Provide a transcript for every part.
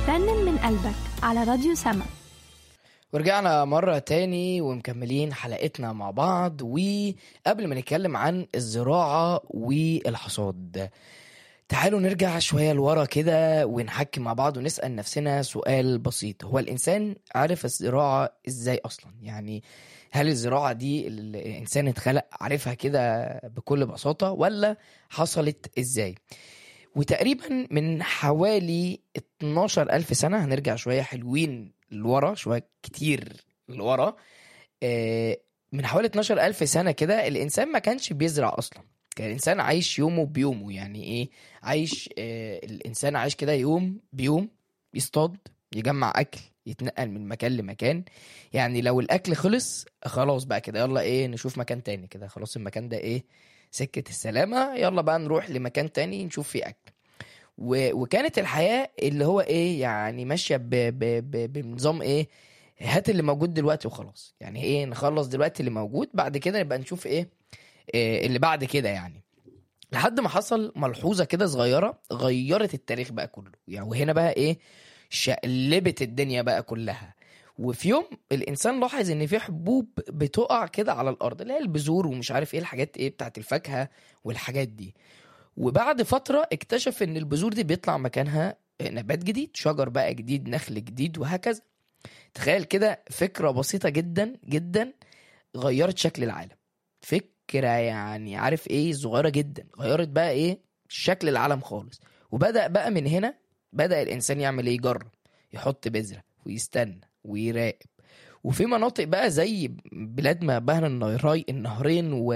رنن من قلبك على راديو سما ورجعنا مرة تاني ومكملين حلقتنا مع بعض وقبل ما نتكلم عن الزراعة والحصاد تعالوا نرجع شوية لورا كده ونحكي مع بعض ونسأل نفسنا سؤال بسيط هو الإنسان عارف الزراعة إزاي أصلا يعني هل الزراعة دي الإنسان اتخلق عارفها كده بكل بساطة ولا حصلت إزاي وتقريبا من حوالي 12 ألف سنة هنرجع شوية حلوين لورا شوية كتير لورا آه، من حوالي 12 ألف سنة كده الإنسان ما كانش بيزرع أصلا كان الإنسان عايش يومه بيومه يعني إيه عايش آه، الإنسان عايش كده يوم بيوم يصطاد يجمع أكل يتنقل من مكان لمكان يعني لو الأكل خلص خلاص بقى كده يلا إيه نشوف مكان تاني كده خلاص المكان ده إيه سكة السلامة يلا بقى نروح لمكان تاني نشوف فيه أكل و... وكانت الحياة اللي هو ايه يعني ماشية ب... ب... ب... بنظام ايه هات اللي موجود دلوقتي وخلاص يعني ايه نخلص دلوقتي اللي موجود بعد كده نبقى نشوف ايه, إيه اللي بعد كده يعني لحد ما حصل ملحوظة كده صغيرة غيرت التاريخ بقى كله يعني وهنا بقى ايه شقلبت الدنيا بقى كلها وفي يوم الانسان لاحظ ان في حبوب بتقع كده على الارض اللي هي البذور ومش عارف ايه الحاجات ايه بتاعت الفاكهه والحاجات دي وبعد فترة اكتشف ان البذور دي بيطلع مكانها نبات جديد شجر بقى جديد نخل جديد وهكذا تخيل كده فكرة بسيطة جدا جدا غيرت شكل العالم فكرة يعني عارف ايه صغيرة جدا غيرت بقى ايه شكل العالم خالص وبدأ بقى من هنا بدأ الإنسان يعمل ايه يجرب يحط بذرة ويستنى ويراقب وفي مناطق بقى زي بلاد ما بين النهري النهرين و...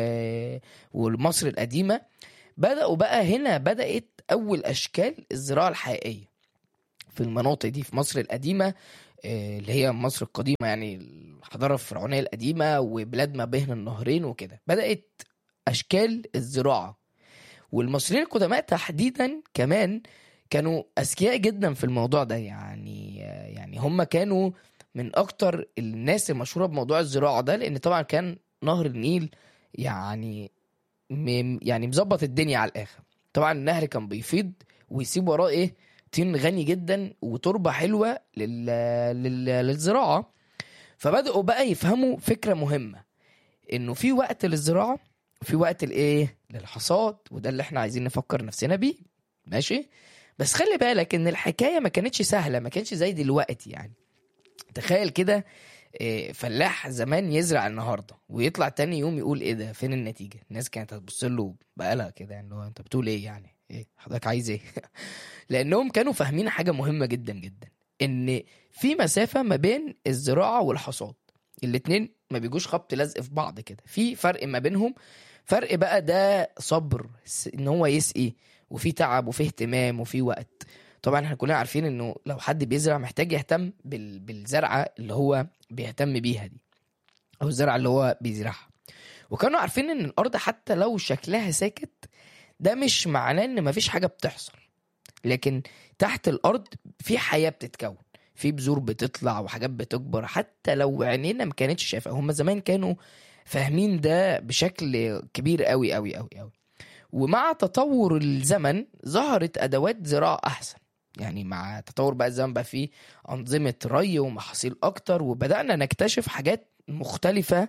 ومصر القديمة بدأوا بقى هنا بدأت أول أشكال الزراعة الحقيقية في المناطق دي في مصر القديمة آه، اللي هي مصر القديمة يعني الحضارة الفرعونية القديمة وبلاد ما بين النهرين وكده بدأت أشكال الزراعة والمصريين القدماء تحديدا كمان كانوا أذكياء جدا في الموضوع ده يعني آه، يعني هم كانوا من أكتر الناس المشهورة بموضوع الزراعة ده لأن طبعا كان نهر النيل يعني م- يعني مظبط الدنيا على الاخر طبعا النهر كان بيفيض ويسيب وراه ايه طين غني جدا وتربه حلوه لل... لل... للزراعه فبداوا بقى يفهموا فكره مهمه انه في وقت للزراعه وفي وقت الايه للحصاد وده اللي احنا عايزين نفكر نفسنا بيه ماشي بس خلي بالك ان الحكايه ما كانتش سهله ما كانتش زي دلوقتي يعني تخيل كده إيه، فلاح زمان يزرع النهارده ويطلع تاني يوم يقول ايه ده فين النتيجه الناس كانت هتبص له بقلق كده يعني اللي هو انت بتقول ايه يعني ايه حضرتك عايز ايه لانهم كانوا فاهمين حاجه مهمه جدا جدا ان في مسافه ما بين الزراعه والحصاد الاتنين ما بيجوش خبط لزق في بعض كده في فرق ما بينهم فرق بقى ده صبر س- ان هو يسقي وفي تعب وفي اهتمام وفي وقت طبعا احنا كلنا عارفين انه لو حد بيزرع محتاج يهتم بال... بالزرعه اللي هو بيهتم بيها دي او الزرعه اللي هو بيزرعها وكانوا عارفين ان الارض حتى لو شكلها ساكت ده مش معناه ان مفيش حاجه بتحصل لكن تحت الارض في حياه بتتكون في بذور بتطلع وحاجات بتكبر حتى لو عينينا ما كانتش شايفه هم زمان كانوا فاهمين ده بشكل كبير قوي قوي قوي قوي ومع تطور الزمن ظهرت ادوات زراعه احسن يعني مع تطور بقى الزمن بقى فيه أنظمة ري ومحاصيل أكتر وبدأنا نكتشف حاجات مختلفة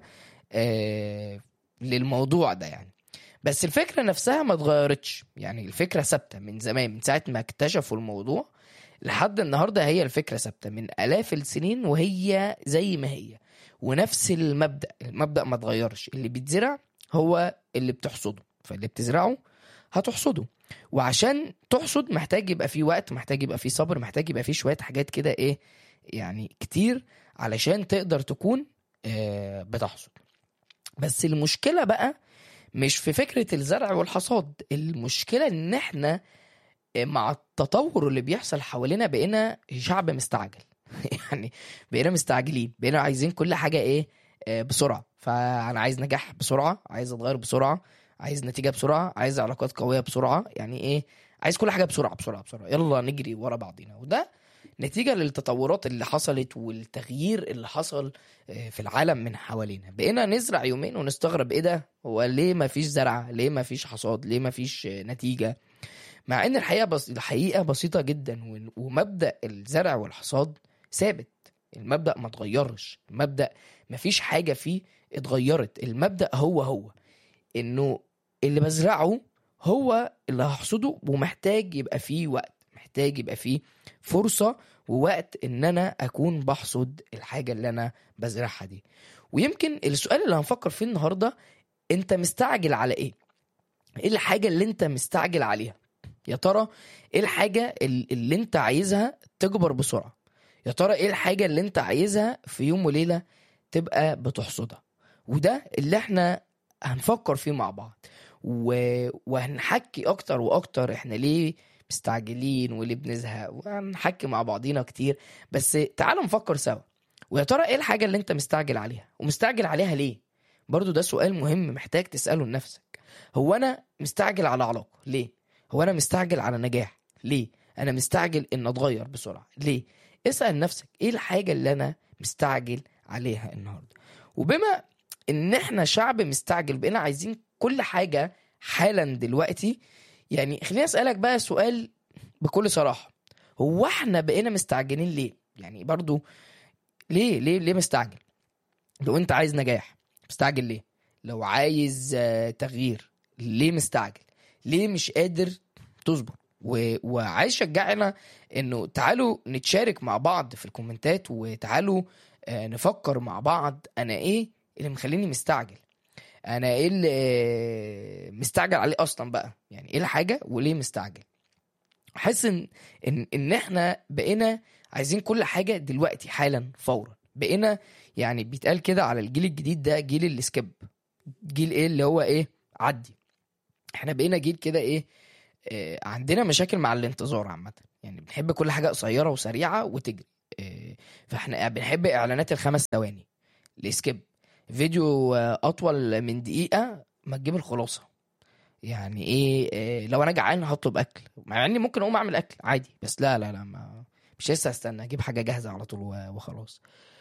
آه للموضوع ده يعني بس الفكرة نفسها ما اتغيرتش يعني الفكرة ثابتة من زمان من ساعة ما اكتشفوا الموضوع لحد النهاردة هي الفكرة ثابتة من آلاف السنين وهي زي ما هي ونفس المبدأ المبدأ ما اتغيرش اللي بيتزرع هو اللي بتحصده فاللي بتزرعه هتحصده وعشان تحصد محتاج يبقى فيه وقت محتاج يبقى فيه صبر محتاج يبقى فيه شوية حاجات كده ايه يعني كتير علشان تقدر تكون آه بتحصد بس المشكلة بقى مش في فكرة الزرع والحصاد المشكلة ان احنا مع التطور اللي بيحصل حوالينا بقينا شعب مستعجل يعني بقينا مستعجلين بقينا عايزين كل حاجة ايه آه، بسرعة فانا عايز نجاح بسرعة عايز اتغير بسرعة عايز نتيجة بسرعة عايز علاقات قوية بسرعة يعني ايه عايز كل حاجة بسرعة بسرعة بسرعة يلا نجري ورا بعضينا وده نتيجة للتطورات اللي حصلت والتغيير اللي حصل آه، في العالم من حوالينا بقينا نزرع يومين ونستغرب ايه ده هو ليه ما فيش زرع ليه ما فيش حصاد ليه ما فيش آه، نتيجة مع ان الحقيقه بس الحقيقه بسيطه جدا و- ومبدا الزرع والحصاد ثابت المبدا ما اتغيرش المبدا ما فيش حاجه فيه اتغيرت المبدا هو هو انه اللي بزرعه هو اللي هحصده ومحتاج يبقى فيه وقت محتاج يبقى فيه فرصه ووقت ان انا اكون بحصد الحاجه اللي انا بزرعها دي ويمكن السؤال اللي هنفكر فيه النهارده انت مستعجل على ايه ايه الحاجه اللي انت مستعجل عليها يا ترى ايه الحاجه ال- اللي انت عايزها تكبر بسرعه يا ترى ايه الحاجه اللي انت عايزها في يوم وليله تبقى بتحصدها وده اللي احنا هنفكر فيه مع بعض و... وهنحكي اكتر واكتر احنا ليه مستعجلين وليه بنزهق وهنحكي مع بعضينا كتير بس تعالوا نفكر سوا ويا ترى ايه الحاجه اللي انت مستعجل عليها ومستعجل عليها ليه برضو ده سؤال مهم محتاج تساله لنفسك هو انا مستعجل على علاقه ليه هو انا مستعجل على نجاح ليه انا مستعجل ان اتغير بسرعه ليه اسال نفسك ايه الحاجه اللي انا مستعجل عليها النهارده وبما ان احنا شعب مستعجل بقينا عايزين كل حاجه حالا دلوقتي يعني خليني اسالك بقى سؤال بكل صراحه هو احنا بقينا مستعجلين ليه يعني برضو ليه ليه ليه مستعجل لو انت عايز نجاح مستعجل ليه لو عايز آه، تغيير ليه مستعجل ليه مش قادر تصبر و... وعايز شجعنا انه تعالوا نتشارك مع بعض في الكومنتات وتعالوا آه، نفكر مع بعض انا ايه اللي مخليني مستعجل انا ايه اللي آه، مستعجل عليه اصلا بقى يعني ايه الحاجه وليه مستعجل حاسس ان ان ان احنا بقينا عايزين كل حاجه دلوقتي حالا فورا بقينا يعني بيتقال كده على الجيل الجديد ده جيل السكيب جيل ايه اللي هو ايه عدي احنا بقينا جيل كده ايه آه عندنا مشاكل مع الانتظار عامه يعني بنحب كل حاجه قصيره وسريعه وتجري آه فاحنا بنحب اعلانات الخمس ثواني السكيب فيديو آه، اطول من دقيقه ما تجيب الخلاصه يعني ايه آه، لو انا جعان هطلب اكل مع اني ممكن اقوم اعمل اكل عادي بس لا لا لا ما مش لسه استنى اجيب حاجه جاهزه على طول و- وخلاص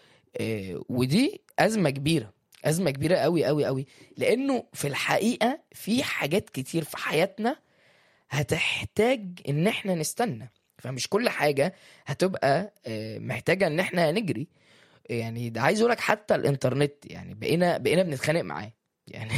آه، ودي ازمه كبيره ازمه كبيره قوي قوي قوي لانه في الحقيقه في حاجات كتير في حياتنا هتحتاج ان احنا نستنى فمش كل حاجه هتبقى آه، محتاجه ان احنا نجري يعني ده عايز اقولك حتى الانترنت يعني بقينا بقينا بنتخانق معاه يعني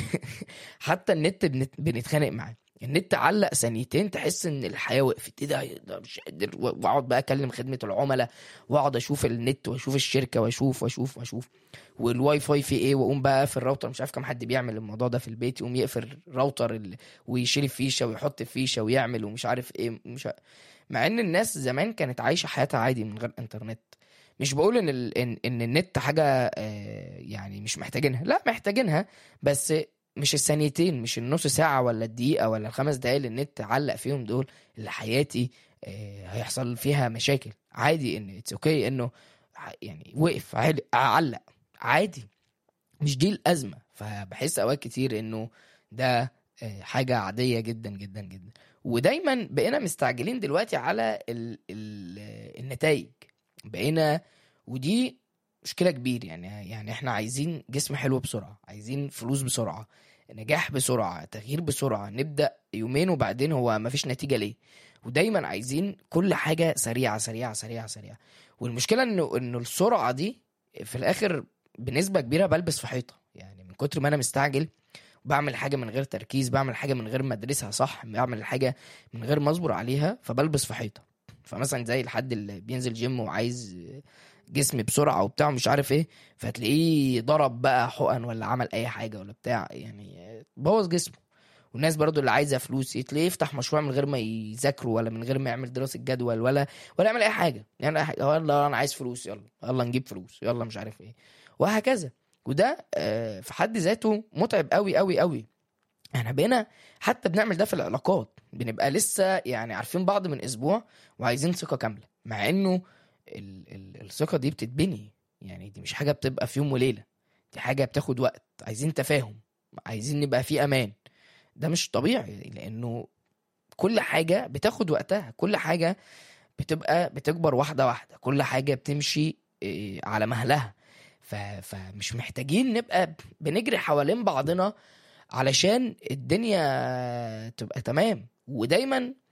حتى النت بنت- بنتخانق معاه النت علق ثانيتين تحس ان الحياه وقفت ايه ده ده مش قادر واقعد بقى اكلم خدمه العملاء واقعد اشوف النت واشوف الشركه واشوف واشوف واشوف والواي فاي في ايه واقوم بقى في الراوتر مش عارف كم حد بيعمل الموضوع ده في البيت يقوم يقفل الراوتر ال... ويشيل الفيشه ويحط الفيشه ويعمل ومش عارف ايه مش ع- مع ان الناس زمان كانت عايشه حياتها عادي من غير انترنت مش بقول ان ال... ان, إن النت حاجه آه، يعني مش محتاجينها لا محتاجينها بس مش الثانيتين مش النص ساعه ولا الدقيقه ولا الخمس دقايق اللي النت علق فيهم دول اللي حياتي آه، هيحصل فيها مشاكل عادي ان اتس اوكي انه ع- يعني وقف عادي علق عادي مش دي الازمه فبحس اوقات كتير انه ده آه، حاجه عاديه جدا جدا جدا ودايما بقينا مستعجلين دلوقتي على ال ال النتائج بقينا ودي مشكله كبير يعني يعني احنا عايزين جسم حلو بسرعه عايزين فلوس بسرعه نجاح بسرعه تغيير بسرعه نبدا يومين وبعدين هو مفيش نتيجه ليه ودايما عايزين كل حاجه سريعه سريعه سريعه سريعه والمشكله انه انه السرعه دي في الاخر بنسبه كبيره بلبس في حيطه يعني من كتر ما انا مستعجل بعمل حاجه من غير تركيز بعمل حاجه من غير ما ادرسها صح بعمل حاجه من غير ما اصبر عليها فبلبس في حيطه فمثلا زي الحد اللي بينزل جيم وعايز جسم بسرعه وبتاع مش عارف ايه فتلاقيه ضرب بقى حقن ولا عمل اي حاجه ولا بتاع يعني بوظ جسمه والناس برضو اللي عايزه فلوس تلاقيه يفتح مشروع من غير ما يذاكروا ولا من غير ما يعمل دراسه جدول ولا ولا يعمل اي حاجه يعني أي حاجة. يلا انا عايز فلوس يلا يلا نجيب فلوس يلا مش عارف ايه وهكذا وده آه، في حد ذاته متعب قوي قوي قوي احنا بقينا حتى بنعمل ده في العلاقات بنبقى لسه يعني عارفين بعض من اسبوع وعايزين ثقه كامله مع انه ال ال الثقه دي بتتبني يعني دي مش حاجه بتبقى في يوم وليله دي حاجه بتاخد وقت عايزين تفاهم عايزين نبقى في امان ده مش طبيعي لانه كل حاجه بتاخد وقتها كل حاجه بتبقى بتكبر واحده واحده كل حاجه بتمشي إيه، على مهلها ف... فمش محتاجين نبقى بنجري حوالين بعضنا علشان الدنيا تبقى تمام ودايما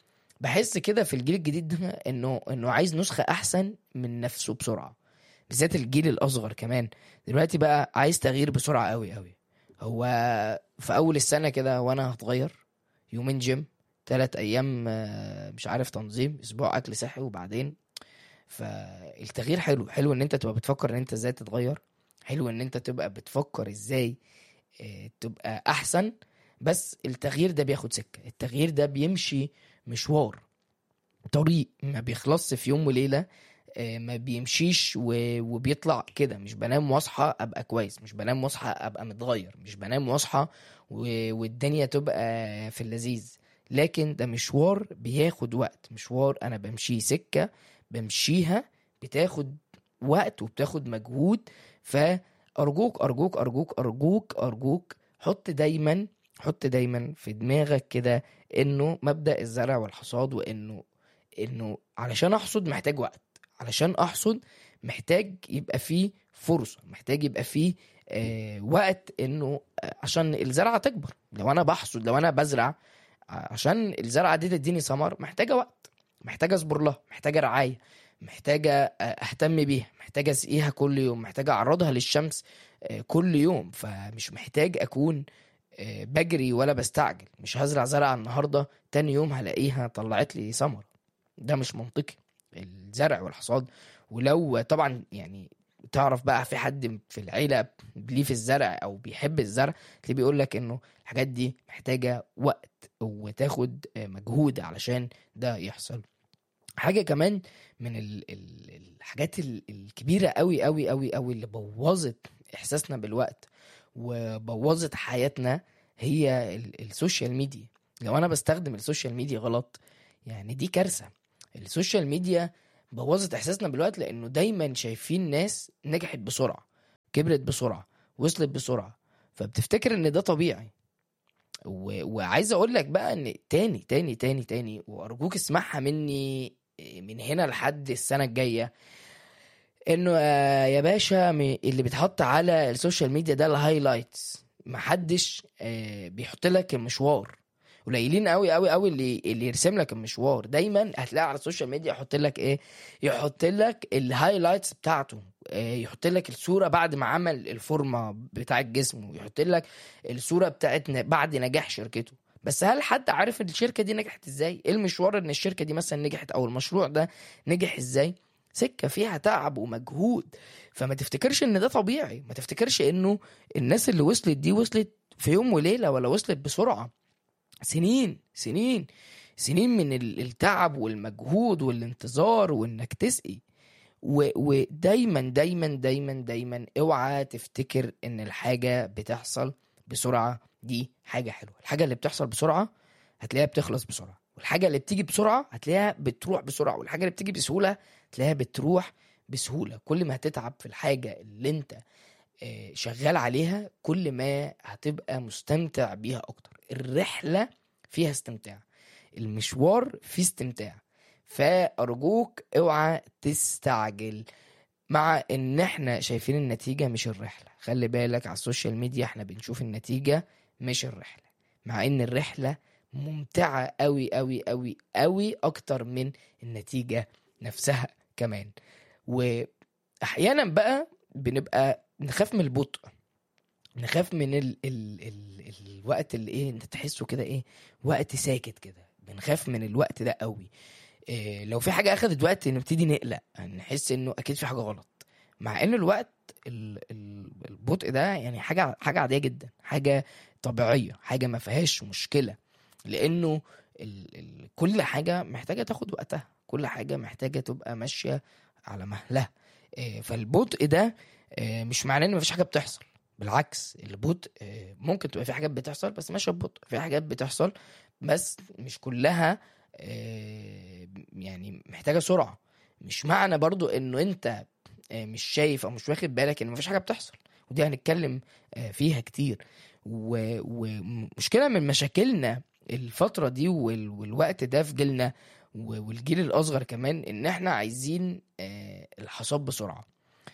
بحس كده في الجيل الجديد ده انه انه عايز نسخه احسن من نفسه بسرعه بالذات الجيل الاصغر كمان دلوقتي بقى عايز تغيير بسرعه قوي قوي هو في اول السنه كده وانا هتغير يومين جيم ثلاث ايام آه، مش عارف تنظيم اسبوع اكل صحي وبعدين فالتغيير حلو حلو ان انت تبقى بتفكر ان انت ازاي تتغير حلو ان انت تبقى بتفكر ازاي آه، تبقى احسن بس التغيير ده بياخد سكه التغيير ده بيمشي مشوار طريق ما بيخلصش في يوم وليله آه، ما بيمشيش و- وبيطلع كده مش بنام واصحى ابقى كويس مش بنام واصحى ابقى متغير مش بنام واصحى و- والدنيا تبقى في اللذيذ لكن ده مشوار بياخد وقت مشوار انا بمشيه سكه بمشيها بتاخد وقت وبتاخد مجهود فارجوك ارجوك ارجوك ارجوك ارجوك حط دايما حط دايما في دماغك كده انه مبدا الزرع والحصاد وانه انه علشان احصد محتاج وقت علشان احصد محتاج يبقى فيه فرصه محتاج يبقى فيه آه وقت انه آه، عشان الزرعه تكبر لو انا بحصد لو انا بزرع عشان الزرعه دي تديني ثمر محتاجه وقت محتاجه اصبر لها محتاجه رعايه محتاجه آه، اهتم بيها محتاجه اسقيها كل يوم محتاجه اعرضها للشمس آه، كل يوم فمش محتاج اكون آه، بجري ولا بستعجل مش هزرع زرعه النهارده تاني يوم هلاقيها طلعت لي ثمر ده مش منطقي الزرع والحصاد ولو طبعا يعني تعرف بقى في حد في العيله ليه في الزرع او بيحب الزرع تلاقيه بيقول لك انه الحاجات دي محتاجه وقت وتاخد آه، مجهود علشان ده يحصل حاجه كمان من ال ال الحاجات ال- الكبيره قوي قوي قوي قوي اللي بوظت احساسنا بالوقت وبوظت حياتنا هي ال- السوشيال ميديا لو انا بستخدم السوشيال ميديا غلط يعني دي كارثه السوشيال ميديا بوظت احساسنا بالوقت لانه دايما شايفين ناس نجحت بسرعه كبرت بسرعه وصلت بسرعه فبتفتكر ان ده طبيعي و... وعايز اقول لك بقى ان تاني تاني تاني تاني وارجوك اسمعها مني من هنا لحد السنه الجايه انه آه، يا باشا م- اللي بيتحط على السوشيال ميديا ده الهايلايتس محدش آه، بيحط لك المشوار قليلين قوي قوي قوي اللي اللي يرسم لك المشوار دايما هتلاقي على السوشيال ميديا يحط لك ايه يحط لك الهايلايتس بتاعته آه، يحط لك الصوره بعد ما عمل الفورمه بتاع الجسم ويحط لك الصوره بتاعت ن- بعد نجاح شركته بس هل حد عارف الشركه دي نجحت ازاي ايه المشوار ان الشركه دي مثلا نجحت او المشروع ده نجح ازاي سكه فيها تعب ومجهود فما تفتكرش ان ده طبيعي ما تفتكرش انه الناس اللي وصلت دي وصلت في يوم وليله ولا وصلت بسرعه سنين سنين سنين من ال- التعب والمجهود والانتظار وانك تسقي و- ودايما دايما دايما دايما اوعى تفتكر ان الحاجه بتحصل بسرعه دي حاجه حلوه الحاجه اللي بتحصل بسرعه هتلاقيها بتخلص بسرعه والحاجه اللي بتيجي بسرعه هتلاقيها بتروح بسرعه والحاجه اللي بتيجي بسهوله تلاقيها بتروح بسهوله كل ما هتتعب في الحاجه اللي انت آه، شغال عليها كل ما هتبقى مستمتع بيها اكتر الرحله فيها استمتاع المشوار فيه استمتاع فارجوك اوعى تستعجل مع ان احنا شايفين النتيجه مش الرحله خلي بالك على السوشيال ميديا احنا بنشوف النتيجه مش الرحله مع ان الرحله ممتعه قوي قوي قوي قوي اكتر من النتيجه نفسها كمان واحيانا بقى بنبقى نخاف من البطء نخاف من ال ال ال الوقت اللي ايه انت تحسه كده ايه وقت ساكت كده بنخاف من الوقت ده قوي إيه لو في حاجه اخدت وقت نبتدي نقلق نحس انه اكيد في حاجه غلط مع ان الوقت ال ال البطء ده يعني حاجه حاجه عاديه جدا حاجه طبيعيه حاجه ما فيهاش مشكله لانه ال ال كل حاجه محتاجه تاخد وقتها كل حاجه محتاجه تبقى ماشيه على مهلها إيه فالبطء ده إيه مش معناه ان مفيش حاجه بتحصل بالعكس البطء آه، ممكن تبقى في حاجات بتحصل بس ماشيه ببطء في حاجات بتحصل بس مش كلها آه، يعني محتاجه سرعه مش معنى برضو انه انت آه، مش شايف او مش واخد بالك ان مفيش حاجه بتحصل ودي هنتكلم آه، فيها كتير و- ومشكله من مشاكلنا الفتره دي وال- والوقت ده في جيلنا و- والجيل الاصغر كمان ان احنا عايزين آه، الحصاد بسرعه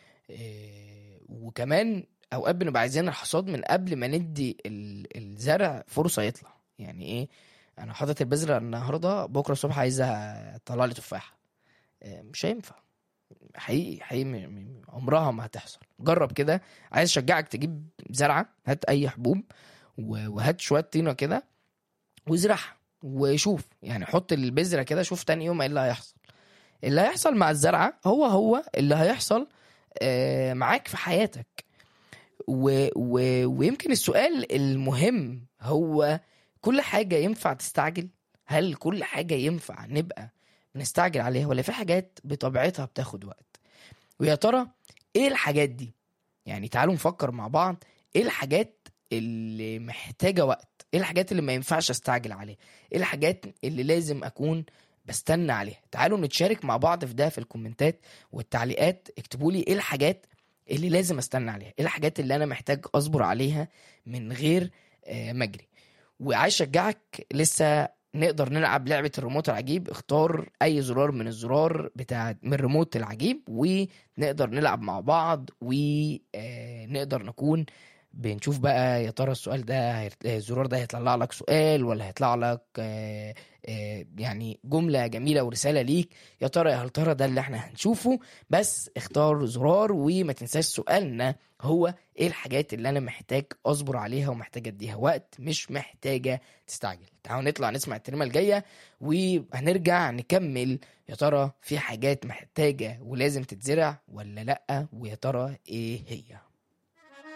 آه، وكمان اوقات بنبقى عايزين الحصاد من قبل ما ندي ال- الزرع فرصه يطلع يعني ايه انا حاطط البذره النهارده بكره الصبح عايزها تطلع لي تفاحه آه، مش هينفع حقيقي حقيقي م- م- عمرها ما هتحصل جرب كده عايز اشجعك تجيب زرعه هات اي حبوب و- وهات شويه طينه كده وازرعها وشوف يعني حط البذره كده شوف تاني يوم ايه اللي هيحصل اللي هيحصل مع الزرعه هو هو اللي هيحصل آه، معاك في حياتك و و ويمكن السؤال المهم هو كل حاجة ينفع تستعجل؟ هل كل حاجة ينفع نبقى بنستعجل عليها ولا في حاجات بطبيعتها بتاخد وقت؟ ويا ترى ايه الحاجات دي؟ يعني تعالوا نفكر مع بعض ايه الحاجات اللي محتاجة وقت؟ ايه الحاجات اللي ما ينفعش استعجل عليها؟ ايه الحاجات اللي لازم اكون بستنى عليها؟ تعالوا نتشارك مع بعض في ده في الكومنتات والتعليقات اكتبوا لي ايه الحاجات اللي لازم استنى عليها ايه الحاجات اللي انا محتاج اصبر عليها من غير آه، ما اجري وعايز اشجعك لسه نقدر نلعب لعبة الريموت العجيب اختار اي زرار من الزرار بتاع من الريموت العجيب ونقدر نلعب مع بعض ونقدر نكون بنشوف بقى يا ترى السؤال ده هيت- الزرار ده هيطلع لك سؤال ولا هيطلع لك آه، آه، يعني جملة جميلة ورسالة ليك يا ترى يا هل ترى ده اللي احنا هنشوفه بس اختار زرار وما تنساش سؤالنا هو ايه الحاجات اللي انا محتاج اصبر عليها ومحتاج اديها وقت مش محتاجة تستعجل تعالوا نطلع نسمع الترمة الجاية وهنرجع نكمل يا ترى في حاجات محتاجة ولازم تتزرع ولا لأ ويا ترى ايه هي